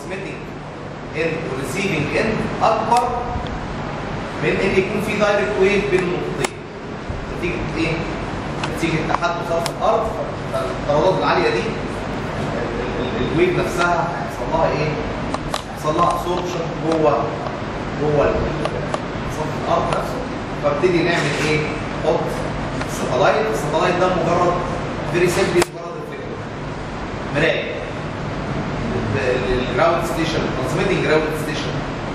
ترانسميتنج اند وريسيفنج اند اكبر من ان يكون في دايركت ويف بين النقطتين نتيجه ايه؟ نتيجه تحدث سطح الارض فالترددات العاليه دي ال- ال- الويف نفسها هيحصل لها ايه؟ هيحصل لها ابسوربشن جوه جوه ال- سطح الارض نفسه فابتدي نعمل ايه؟ نحط الساتلايت الساتلايت ده مجرد فيري سيمبلي مجرد ريفليكتور مرايه الجراوند ستيشن ترانسميتنج جراوند ستيشن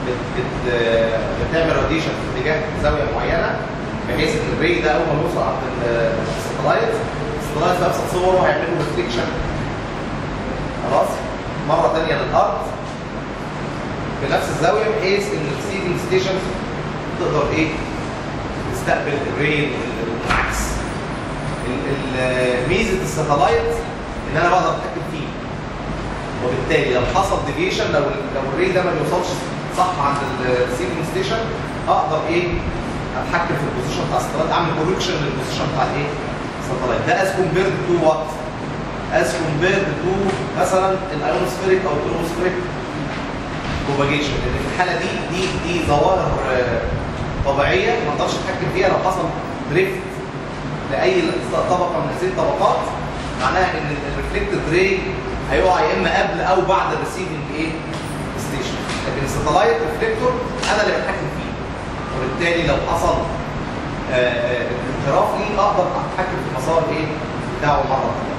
بتعمل راديشن في اتجاه زاويه معينه بحيث ان الري ده اول ما يوصل عند ال- الساتلايت الساتلايت في ابسط صوره هيعمل له ريفليكشن خلاص مره ثانيه للارض بنفس الزاويه بحيث ان الريسيفنج ستيشن تقدر ايه تستقبل الري والعكس ال- ال- ميزه الساتلايت ان انا بقدر اتحكم فيه وبالتالي لو حصل ديفيشن لو لو الري ده ما بيوصلش صح عند الريسيفنج ستيشن اقدر ايه اتحكم في البوزيشن بتاع الساتلايت اعمل كوركشن للبوزيشن بتاع الايه الساتلايت ده از كومبيرد تو وات از كومبيرد تو مثلا الايونوسفيريك او التروبوسفيريك بروباجيشن لان في الحاله دي دي دي ظواهر آه، طبيعيه ما اقدرش اتحكم فيها لو حصل دريفت لاي طبقه من هذه الطبقات معناها ان الريفلكتد ري هيقع يا اما قبل او بعد الريسيفنج ايه ستيشن لكن الساتلايت ريفلكتور انا اللي بتحكم فيه وبالتالي لو حصل آه، آه، انحراف ليه اقدر اتحكم في المسار ايه بتاعه مره ثانيه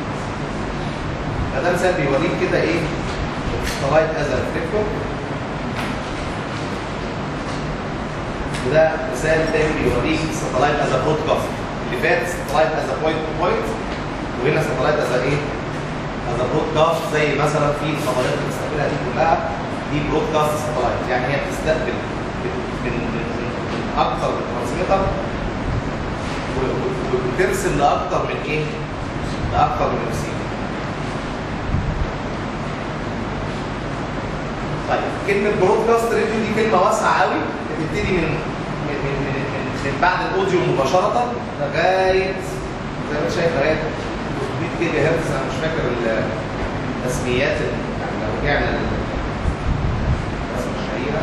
فده مثال بيوريك كده ايه الساتلايت از ريفلكتور وده مثال تاني بيوريك الساتلايت از برودكاست اللي فات ساتلايت از بوينت تو بوينت وهنا ساتلايت از ايه؟ از برودكاست زي مثلا في الخبرات اللي بنستقبلها دي كلها دي برودكاست ساتلايت يعني هي بتستقبل من من من من اكثر من ترانسميتر و- و- وبترسل لاكثر من ايه؟ لاكثر من ريسيفر طيب كلمة برودكاست راديو دي كلمة واسعة قوي بتبتدي من من من من, من, من بعد الاوديو مباشرة لغاية زي ما انت شايف لغاية 300 جيجا هرتز انا مش فاكر ال- التسميات ال- يعني لو رجعنا للرسمة الشهيرة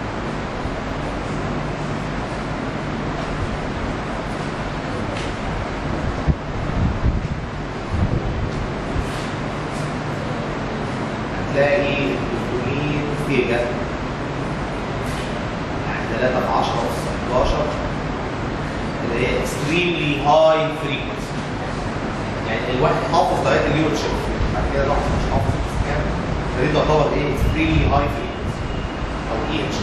هتلاقي 300 جيجا يعني 3 في 10 أس 11 اللي هي extremely high frequency يعني الواحد حافظ لغايه اليورو شيب بعد كده الواحد مش حافظ كام فدي تعتبر ايه extremely high frequency او اي اتش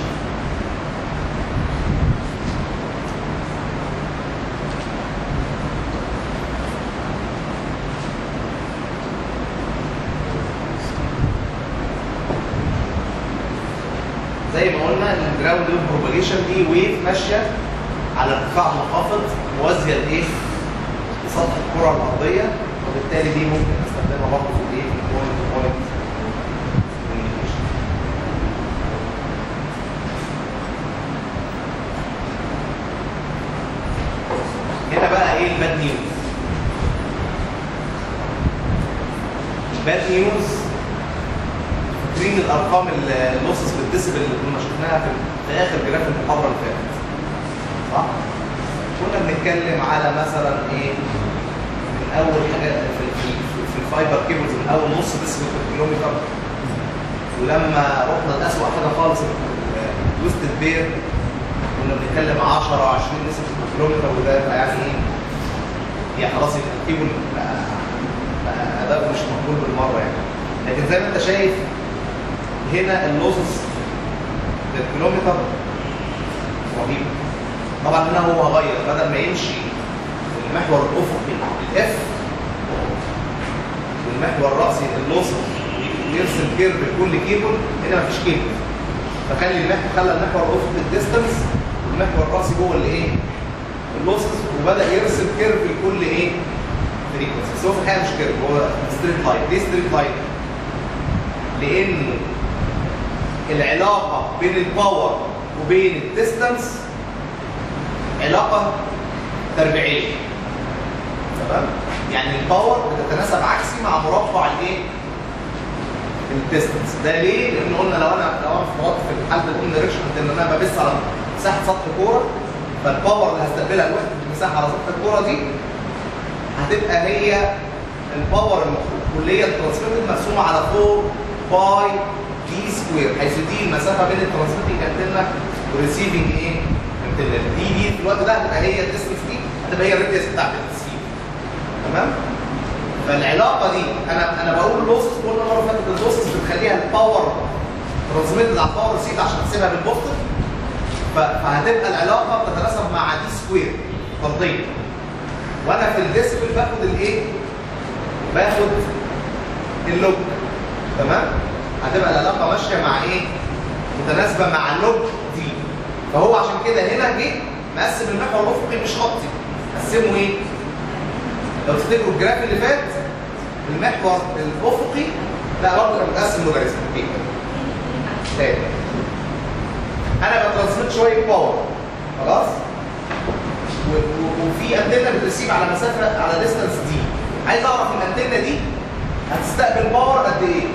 زي ما قلنا الجراوند ويف بروباجيشن دي ويف ماشيه على ارتفاع منخفض موازيه لايه؟ لسطح الكره الارضيه وبالتالي دي ممكن نستخدمها برضه في الايه؟ في البوينت تو بوينت كوميونيكيشن. هنا بقى ايه الباد نيوز؟ الباد نيوز فاكرين الارقام ال- اللوسس بالديسبل اللي كنا شفناها في, في اخر جراف المحاضره اللي فاتت صح؟ كنا بنتكلم على مثلا ايه من اول حاجه في, في, في- في الفايبر كيبلز من اول نص ديسبل في الكيلومتر ولما رحنا لاسوء حاجه خالص التويستد بير كنا بنتكلم 10 20 ديسبل في الكيلومتر وده يبقى يعني ايه هي خلاص يبقى الكيبل بقى بقى اداء مش مقبول بالمره يعني لكن زي ما انت شايف هنا اللوسس للكيلومتر رهيب طبعا هنا هو غير بدل ما يمشي المحور الافقي الاف والمحور الراسي اللوسس يرسم كيرف لكل كيبل هنا مفيش كيبل فكان المحور خلى المحور الافقي الديستنس والمحور الراسي هو اللي ايه اللوسس وبدا يرسم كيرف لكل ايه فريكونسي بس هو في الحقيقه مش كيرف هو ستريت لاين ليه ستريت لاين؟ لان العلاقه بين الباور وبين الديستانس علاقه تربيعيه تمام يعني الباور بتتناسب عكسي مع مربع الايه الديستنس ده ليه؟ لان قلنا لو انا لو انا افترضت في الحاله الاون دايركشن ان انا ببص على مساحه سطح كوره فالباور اللي هستقبلها الوحده المساحه على سطح الكوره دي هتبقى هي الباور الكليه الترانسميتد مقسومه على 4 باي دي سكوير حيث دي المسافه بين الترانسميتنج انتنا والريسيفنج ايه؟ انتنا دي دي في الوقت ده هتبقى هي الديستنس دي هتبقى هي الريديوس بتاعت الريسيف تمام؟ فالعلاقه دي انا انا بقول لوسس قلنا مره فاتت اللوسس بتخليها الباور ترانسميتد على الباور ريسيف عشان تحسبها بالبوستر فهتبقى العلاقه بتتناسب مع دي سكوير فرضيه وانا في الديسبل باخد الايه؟ باخد اللوج تمام؟ هتبقى العلاقه ماشيه مع ايه؟ متناسبه مع اللوج دي فهو عشان كده هنا جه مقسم المحور الافقي مش خطي قسمه ايه؟ لو تفتكروا الجراف اللي فات المحور الافقي لا برضه كان متقسم لوجاريتم ايه؟ تاني انا بترانسميت شويه باور خلاص؟ و- و- وفي انتنه بترسيب على مسافه على ديستانس دي عايز اعرف الانتنه دي هتستقبل باور قد ايه؟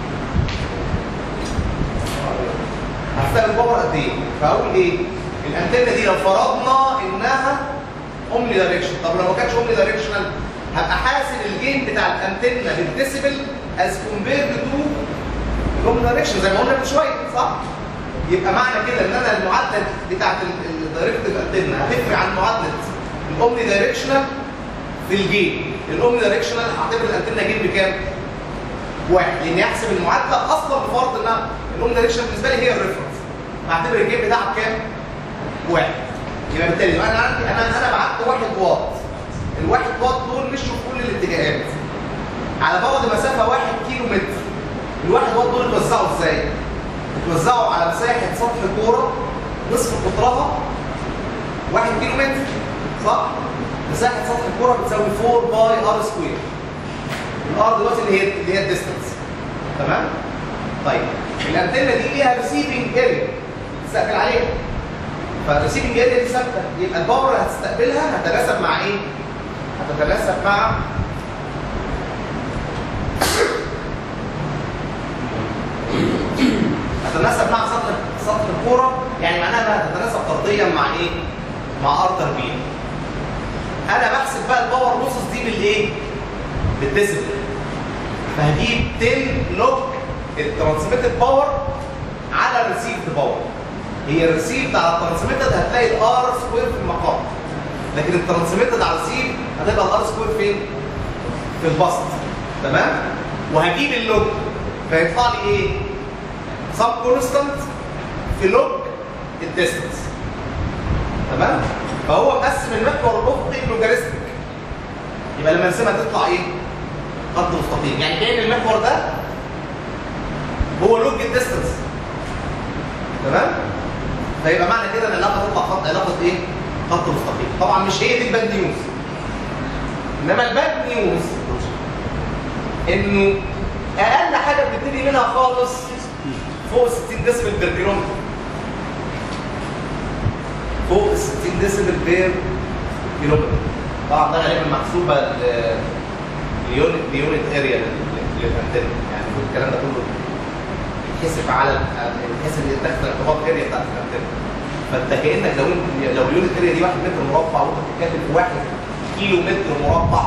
هتستقبل باور قد ايه؟ فاقول ايه؟ الانتنه دي لو فرضنا انها اومني دايركشن طب لو ما كانتش اومني دايركشنال هبقى حاسب الجين بتاع الانتنه بالديسيبل از كومبيرد تو الاومني دايركشن زي ما قلنا من شويه صح؟ يبقى معنى كده ان انا المعادله بتاعت الدايركتيف انتنه هتفرق عن معادله الاومني دايركشنال في الجين الاومني دايركشنال هعتبر الانتنه جين بكام؟ واحد لان يحسب المعادله اصلا بفرض انها الاومني دايركشنال بالنسبه لي هي الريفرنس هعتبر الجين بتاعها بكام؟ واحد يبقى بالتالي انا عندي انا انا بعت واحد واط الواحد واط دول مشوا في كل الاتجاهات على بعد مسافه واحد كيلو متر الواحد واط دول اتوزعوا ازاي؟ اتوزعوا على مساحه سطح كوره نصف قطرها 1 كيلو متر صح؟ مساحه سطح الكوره بتساوي 4 باي ار سكوير الار دلوقتي اللي هي اللي هي الديستنس تمام؟ طيب الانتنه دي ليها ريسيفنج اريا تستقبل عليها فالريسيفنج اريا دي ثابته يبقى الباور اللي هتستقبلها هتتناسب مع ايه؟ هتتناسب مع هتتناسب مع سطح سطح الكوره يعني معناها انها هتتناسب طرديا مع ايه؟ مع ار تربيع. انا بحسب بقى الباور لوسز دي بالايه؟ بالديسبل. فهجيب 10 لوج الترانسميتد باور على الريسيفد باور. هي الريسيفد على الترانسميتد هتلاقي الار سكوير في المقام. لكن الترانسميتد على الريسيف هتبقى الار سكوير فين؟ في البسط. تمام؟ وهجيب اللوج فيطلع لي ايه؟ سب كونستانت في لوج الديستنس تمام فهو مقسم المحور الافقي لوجاريستيك يبقى لما نرسمها تطلع ايه خط مستقيم يعني كان المحور ده هو لوج الديستنس تمام فيبقى معنى كده ان العلاقه تطلع خط علاقه ايه خط مستقيم طبعا مش هي دي الباد نيوز انما الباد نيوز انه اقل حاجه بتبتدي منها خالص فوق 60 ديسبل بير كيلومتر فوق 60 ديسبل بير كيلومتر طبعا ده غالبا محسوبه اليونت اليونت اريا للانتنه يعني كل الكلام ده كله يتحسب على بحيث ان تاخد الاعتبار اريا بتاعت الانتنه فانت كانك لو لو اليونت اريا دي 1 متر مربع وانت بتتكلم في 1 كيلو متر مربع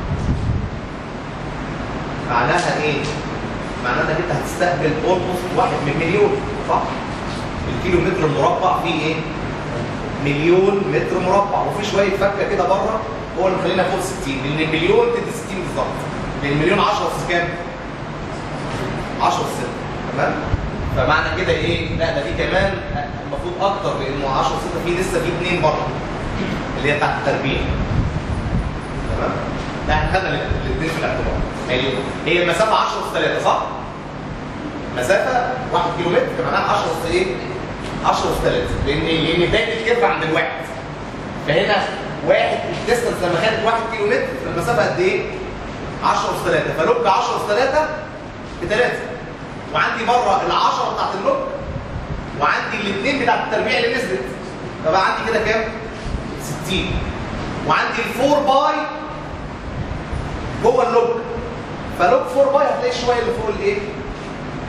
معناها ايه؟ معناه انك انت هتستقبل اولموست واحد من مليون صح؟ الكيلو متر المربع فيه ايه؟ مليون متر مربع وفي شويه فكه كده بره هو اللي مخلينا فوق 60 لان المليون تدي 60 بالظبط لان المليون 10 اس كام؟ 10 اس تمام؟ فمعنى كده ايه؟ لا ده في كمان المفروض اكتر لانه 10 اس في لسه في اثنين بره اللي هي بتاعت التربيه تمام؟ لا احنا خدنا الاثنين في الاعتبار يعني هي المسافه 10 اس 3 صح؟ مسافه 1 كيلو متر معناها 10 اس ايه؟ 10 اس 3 لان لان بدايه الكيرف عند الواحد فهنا واحد الديستنس لما كانت 1 كيلو متر المسافه قد ايه؟ 10 اس 3 فلوج 10 اس 3 ب 3 وعندي بره ال 10 بتاعت اللوج وعندي الاثنين بتاعت التربيع اللي نزلت فبقى عندي كده كام؟ 60 وعندي ال 4 باي جوه اللوج فلوج 4 باي هتلاقي شويه اللي فوق الايه؟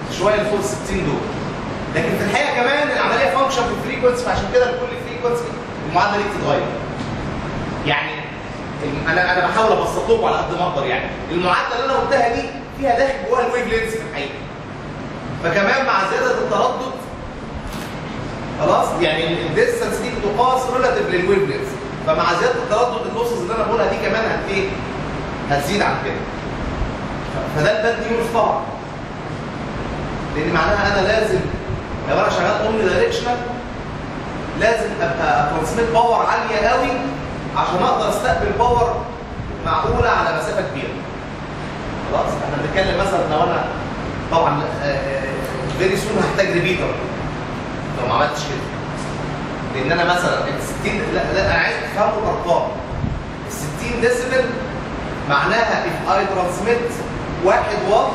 شويه اللي فوق ال 60 دول لكن في الحقيقه كمان العمليه فانكشن في الفريكونسي فعشان كده لكل فريكونسي المعادله دي بتتغير يعني الم- انا انا بحاول ابسط لكم على قد ما اقدر يعني المعادله اللي انا قلتها دي فيها داخل جواها الويف لينس في الحقيقه فكمان مع زياده التردد خلاص يعني الديستنس دي بتقاس ريلاتيف للويف لينس فمع زياده التردد اللوسز اللي انا بقولها دي كمان هت ايه؟ هتزيد عن كده ف- فده الباد نيوز طبعا لان معناها انا لازم لو انا شغال اومني دايركشنال لازم ابقى ترانسميت باور عاليه قوي عشان اقدر استقبل باور معقوله على مسافه كبيره خلاص احنا بنتكلم مثلا لو انا طبعا فيري سون هحتاج ريبيتر لو ما عملتش كده لان انا مثلا ال 60 لا, لا انا عايز تفهموا الارقام ال 60 ديسيبل معناها if I transmit 1 واط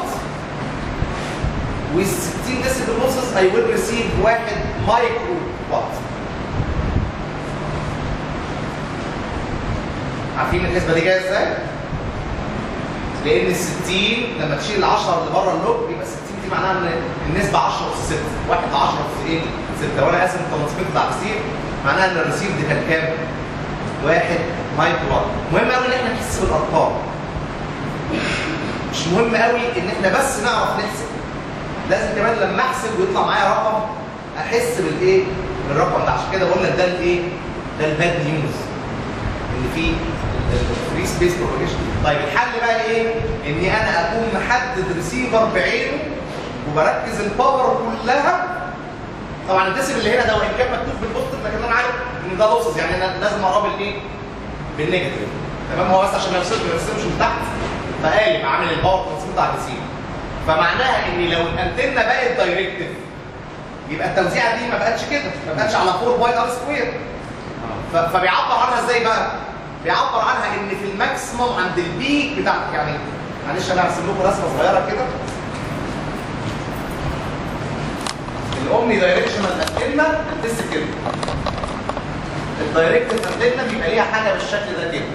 with 60 ديسيبل losses I will receive 1 مايكرو واط عارفين الحسبه دي جايه ازاي؟ لان ال 60 لما تشيل ال 10 اللي بره اللوب يبقى 60 دي معناها ان النسبه 10 اس 6 1 10 اس ايه 6 وانا قاسم الترانسميت بتاع الريسيف معناها ان الريسيف دي كان كام؟ 1 مايكرو وات مهم قوي ان احنا نحس بالارقام مش مهم قوي ان احنا بس نعرف نحسب لازم كمان لما احسب ويطلع معايا رقم احس بالايه؟ بالرقم ده عشان كده بقول لك ده الايه؟ ده الباد نيوز ان في الفري سبيس بروباجيشن طيب الحل بقى ايه؟ اني انا اكون محدد ريسيفر بعينه وبركز الباور كلها طبعا الديسيبل اللي هنا ده وان كان مكتوب بالبوزيتيف لكن انا عارف ان ده لوسز يعني انا لازم اقابل ايه؟ بالنيجاتيف تمام هو بس عشان ما يرسمش ما يرسمش من تحت فقالب عامل الباور ترانسميت على الريسيفر فمعناها ان لو الانتنه بقت دايركتيف يبقى التوزيعه دي ما بقتش كده ما بقتش على 4 باي ار سكوير ف- فبيعبر عنها ازاي بقى؟ بيعبر عنها ان في الماكسيموم عند البيك بتاع يعني معلش انا هرسم لكم رسمه صغيره كده الاومني دايركشنال انتنا بتمسك كده الدايركتيف انتنا بيبقى ليها حاجه بالشكل ده كده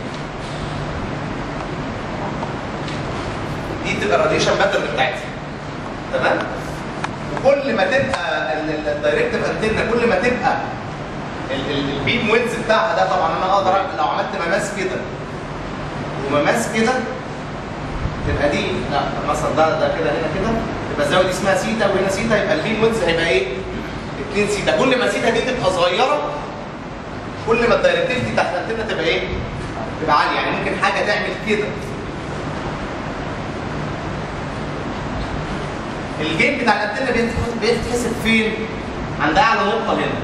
دي تبقى الراديشن باترن بتاعتها تمام وكل ما تبقى الدايركتيف انتنا كل ما تبقى ال- ال- البيم ويدز بتاعها ده طبعا انا اقدر أعمل- لو عملت مماس كده ومماس كده تبقى دي لا مثلا ده ده كده هنا كده تبقى الزاويه دي اسمها سيتا وهنا سيتا يبقى البيم ويدز هيبقى ايه؟ 2 سيتا كل ما سيتا دي تبقى صغيره كل ما الدايركتيفيتي بتاعت الانتنه تبقى ايه؟ تبقى عاليه يعني ممكن حاجه تعمل كده الجيم بتاع الانتنه بيتحس- بيتحسب فين؟ عند اعلى نقطه هنا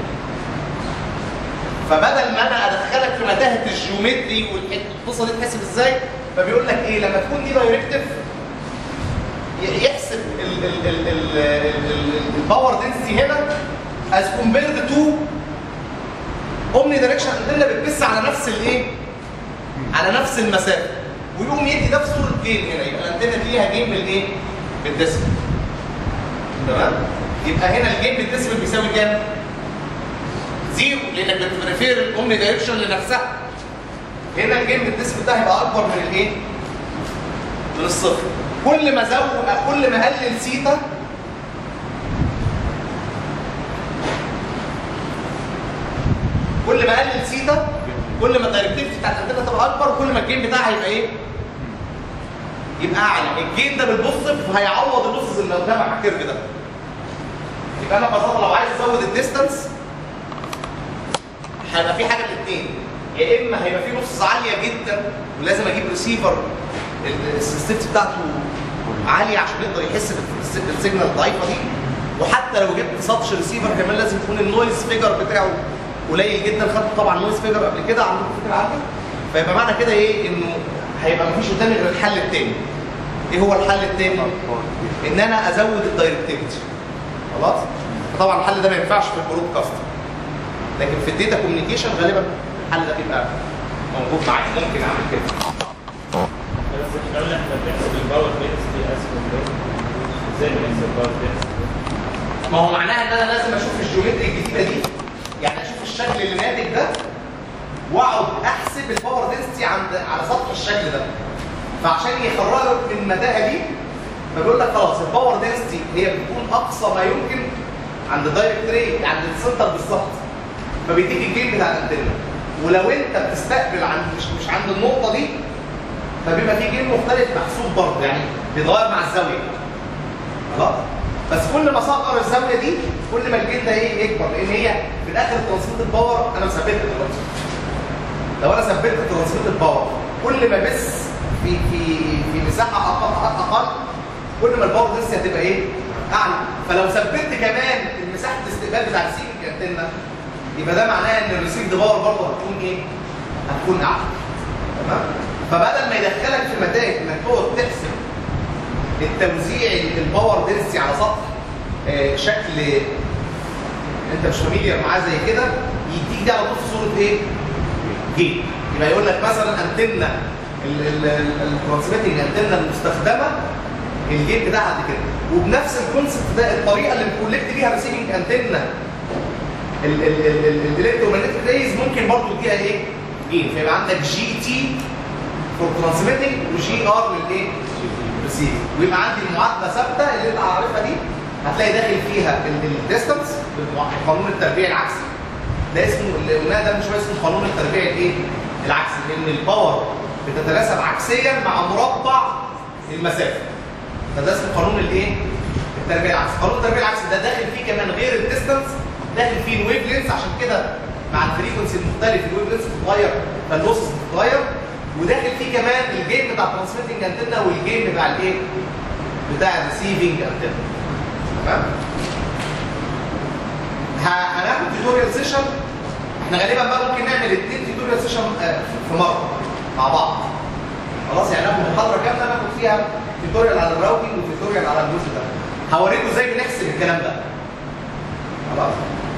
فبدل ما انا ادخلك في متاهه الجيومتري والقصه دي تحسب ازاي فبيقول لك ايه لما تكون دي دايركتيف يحسب الباور دنسيتي هنا از كومبيرد تو اومني دايركشن انتنا بتبص على نفس الايه على نفس المسافه ويقوم يدي ده في صوره جيم هنا يبقى الانتنه دي ليها جيم بالايه بالديسبل تمام يبقى هنا الجيم بالديسبل بيساوي كام زيرو لانك بتريفير الاومني دايركشن لنفسها هنا الجيم بالديسبل ده هيبقى اكبر من الايه من الصفر كل ما زود كل ما قلل سيتا كل ما قلل سيتا كل ما الدايركتيفيتي بتاعت الانتنه تبقى اكبر كل ما الجيم بتاعها يبقى ايه يبقى اعلى الجيم ده بالبوزيتيف هيعوض اللوسز اللي قدامك على الكيرف ده يبقى انا ببساطه لو عايز ازود الديستانس هيبقى في حاجه من الاثنين يا اما هيبقى في نص عاليه جدا ولازم اجيب ريسيفر السنسيتي بتاعته عاليه عشان يقدر يحس بالس- بالسيجنال الضعيفه دي وحتى لو جبت سطش ريسيفر كمان لازم يكون النويز فيجر بتاعه قليل جدا خدت طبعا نويز فيجر قبل كده عندكم فكره عنه فيبقى معنى كده ايه انه هيبقى مفيش قدامي غير الحل التاني ايه هو الحل التاني؟ ان انا ازود الدايركتيفيتي خلاص؟ طبعا الحل ده ما ينفعش في البرودكاست لكن في الداتا كوميونيكيشن غالبا الحل ده بيبقى موجود معاك ممكن اعمل كده بس احنا قلنا احنا بنحسب الباور دنسيتي از كومبيرد ازاي بنحسب الباور دنسيتي؟ ما هو معناها ان انا لازم اشوف الجيومتري الجديده دي يعني اشوف الشكل اللي ناتج ده واقعد احسب الباور دنسيتي عند على سطح الشكل ده فعشان يخرجك من المتاهه دي فبيقول لك خلاص الباور دينستي هي بتكون اقصى ما يمكن عند دايركت ري عند السنتر بالظبط فبيديك الجيم بتاع الانتنه ولو انت بتستقبل عند مش مش عند النقطه دي فبيبقى في جيم مختلف محسوب برضه يعني بيتغير مع الزاويه خلاص بس كل ما صغر الزاويه دي كل ما الجيم ده ايه يكبر لان هي في الاخر ترانسميت الباور انا مثبتها دلوقتي لو انا ثبت ترانسميت الباور كل ما بس في في في مساحه اقل اقل كل ما الباور دينستي هتبقى ايه؟ اعلى فلو ثبت كمان مساحه الاستقبال بتاع السيكنج انتنا يبقى ده معناه ان الريسيفد باور برضه هتكون ايه؟ هتكون اعلى تمام؟ فبدل ما يدخلك في متاهه انك تقعد تحسب التوزيع الباور دينستي على سطح آه، شكل انت مش فاميليار معاه زي كده يديك ده على طول في صوره ايه؟ جيم يبقى يقول لك مثلا انتنا الترانسميتنج انتنا المستخدمه الجيم بتاعها قد كده وبنفس الكونسبت ده الطريقه اللي بتكولكت بيها ريسيفنج انتنا الالكترومagnetic ريز ممكن برضه تديها ايه؟ جيم فيبقى عندك جي تي فور ترانسميتنج وجي ار للايه؟ ريسيف ويبقى عندي المعادله ثابته اللي انت عارفها دي هتلاقي داخل فيها الديستانس قانون التربيع العكسي ده اسمه اللي قلناه ده من شويه اسمه قانون التربيع الايه؟ العكسي لان الباور بتتناسب عكسيا مع مربع المسافه فده اسمه قانون الايه؟ التربيع العكسي قانون التربيع العكسي ده داخل فيه كمان غير الديستانس داخل فيه الويف لينس عشان كده مع الفريكونسي المختلف الويف لينس بتتغير فاللوسز بتتغير وداخل فيه كمان الجيم بتاع الترانسميتنج انتنا والجيم بتاع الايه؟ بتاع الريسيفنج انتنا تمام؟ ه- هناخد توتوريال سيشن احنا غالبا بقى ممكن نعمل اثنين توتوريال سيشن في مره مع بعض خلاص يعني ناخد محاضره كامله ناخد فيها توتوريال على الراوتنج وتوتوريال على الجزء ده هوريكم ازاي بنحسب الكلام ده خلاص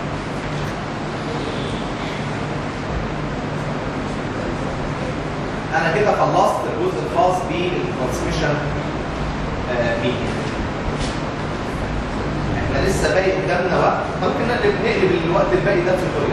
انا كده خلصت الجزء الخاص بالترانسميشن ميديا احنا لسه باقي قدامنا وقت ممكن نقلب نقلب الوقت الباقي ده في التوتوريال